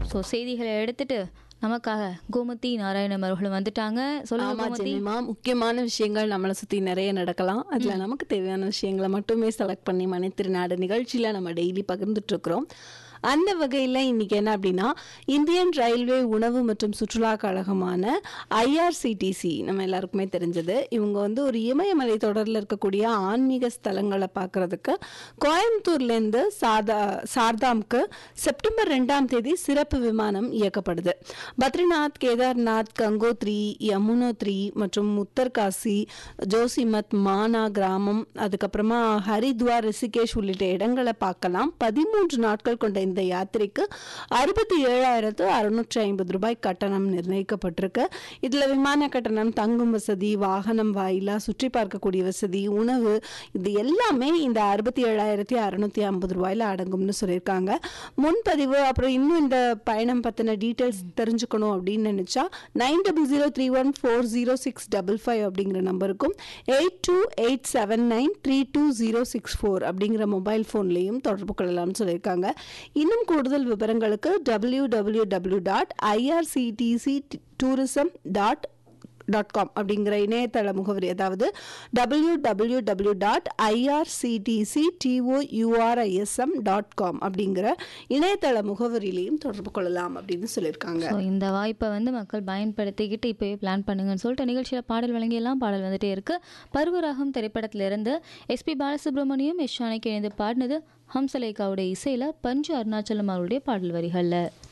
so செய்திகளை எடுத்துட்டு நமக்காக கோமதி நாராயணம் அவர்களும் வந்துட்டாங்க சொல்லுங்க ஆமா கோமதி ஜெனிமா முக்கியமான விஷயங்கள் நம்மளை சுத்தி நிறைய நடக்கலாம் அதுல நமக்கு தேவையான விஷயங்களை மட்டுமே செலக்ட் பண்ணி மணித்திருநாடு நிகழ்ச்சியில நம்ம டெய்லி பகிர்ந்துட்டு இருக்கிறோம் அந்த வகையில் இன்னைக்கு என்ன அப்படின்னா இந்தியன் ரயில்வே உணவு மற்றும் சுற்றுலா கழகமான ஐஆர்சிடிசி நம்ம எல்லாருக்குமே தெரிஞ்சது இவங்க வந்து ஒரு இமயமலை தொடரில் இருக்கக்கூடிய ஆன்மீக ஸ்தலங்களை பார்க்கறதுக்கு கோயம்புத்தூர்லேருந்து சாதா சார்தாம்க்கு செப்டம்பர் ரெண்டாம் தேதி சிறப்பு விமானம் இயக்கப்படுது பத்ரிநாத் கேதார்நாத் கங்கோத்ரி யமுனோத்ரி மற்றும் உத்தர்காசி ஜோசிமத் மானா கிராமம் அதுக்கப்புறமா ஹரித்வார் ரிஷிகேஷ் உள்ளிட்ட இடங்களை பார்க்கலாம் பதிமூன்று நாட்கள் கொண்ட இந்த யாத்திரைக்கு அறுபத்தி ஏழாயிரத்து அறுநூற்றி ஐம்பது ரூபாய் கட்டணம் நிர்ணயிக்கப்பட்டிருக்கு இதில் விமான கட்டணம் தங்கும் வசதி வாகனம் வாயிலா சுற்றி பார்க்கக்கூடிய வசதி உணவு இது எல்லாமே இந்த அறுபத்தி ஏழாயிரத்தி அறுநூத்தி ஐம்பது ரூபாயில அடங்கும்னு சொல்லியிருக்காங்க முன்பதிவு அப்புறம் இன்னும் இந்த பயணம் பற்றின டீட்டெயில்ஸ் தெரிஞ்சுக்கணும் அப்படின்னு நினச்சா nine double zero three one four zero six double five அப்படிங்கிற நம்பருக்கும் eight two eight seven nine three two zero six four அப்படிங்கிற மொபைல் ஃபோன்லேயும் தொடர்பு கொள்ளலாம்னு சொல்லியிருக்காங்க இன்னும் கூடுதல் விவரங்களுக்கு W W W dot IRCTC tourism dot dot com அப்படிங்கிற இணையதள முகவரி அதாவது W W W dot IRCTC TOURISM dot com அப்படிங்கிற இணையதள முகவரியிலையும் தொடர்பு கொள்ளலாம் அப்படின்னு சொல்லியிருக்காங்க ஸோ இந்த வாய்ப்பை வந்து மக்கள் பயன்படுத்திக்கிட்டு இப்போவே பிளான் பண்ணுங்கன்னு சொல்லிட்டு நிகழ்ச்சியில் பாடல் வழங்கியெல்லாம் பாடல் வந்துட்டே இருக்கு பருவராகம் திரைப்படத்திலிருந்து எஸ்பி பாலசுப்ரமணியம் எஸ் ஜானகி இணைந்து பாடினது ஹம்சலேகாவுடைய இசையில் பஞ்சு அருணாச்சலம் அவருடைய பாடல் வரிகளில்